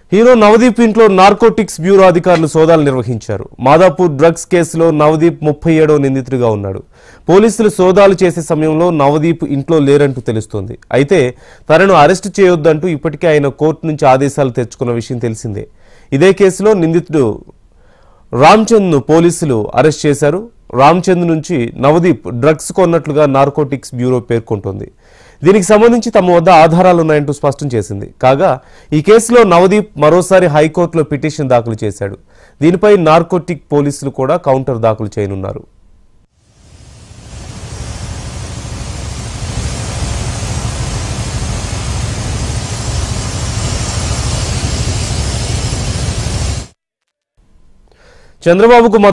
hero Navdeep ఇంట్లో narcotics bureau అధికారులు సోదాలు నిర్వహించారు మాదాపూర్ డ్రగ్స్ కేసులో నవదీప్ ముప్పై ఏడవ నిందితుడిగా ఉన్నాడు పోలీసులు సోదాలు చేసే సమయంలో నవదీప్ ఇంట్లో లేరంటూ తెలుస్తోంది అయితే తనను అరెస్ట్ చేయొద్దంటూ ఇప్పటికే ఆయన కోర్టు నుంచి ఆదేశాలు తెచ్చుకున్న విషయం తెలిసిందే ఇదే కేసులో నిందితుడు రామ్చంద్ను పోలీసులు అరెస్ట్ చేశారు రామ్చంద్ నుంచి నవదీప్ డ్రగ్స్ కొన్నట్లుగా నార్కోటిక్స్ బ్యూరో పేర్కొంటోంది దీనికి సంబంధించి తమ వద్ద ఆధారాలు ఉన్నాయంటూ స్పష్టం చేసింది కాగా ఈ కేసులో నవదీప్ మరోసారి హైకోర్టులో పిటిషన్ దాఖలు చేశాడు దీనిపై నార్కోటిక్ పోలీసులు కూడా కౌంటర్ దాఖలు చేయనున్నారు చంద్రబాబుకు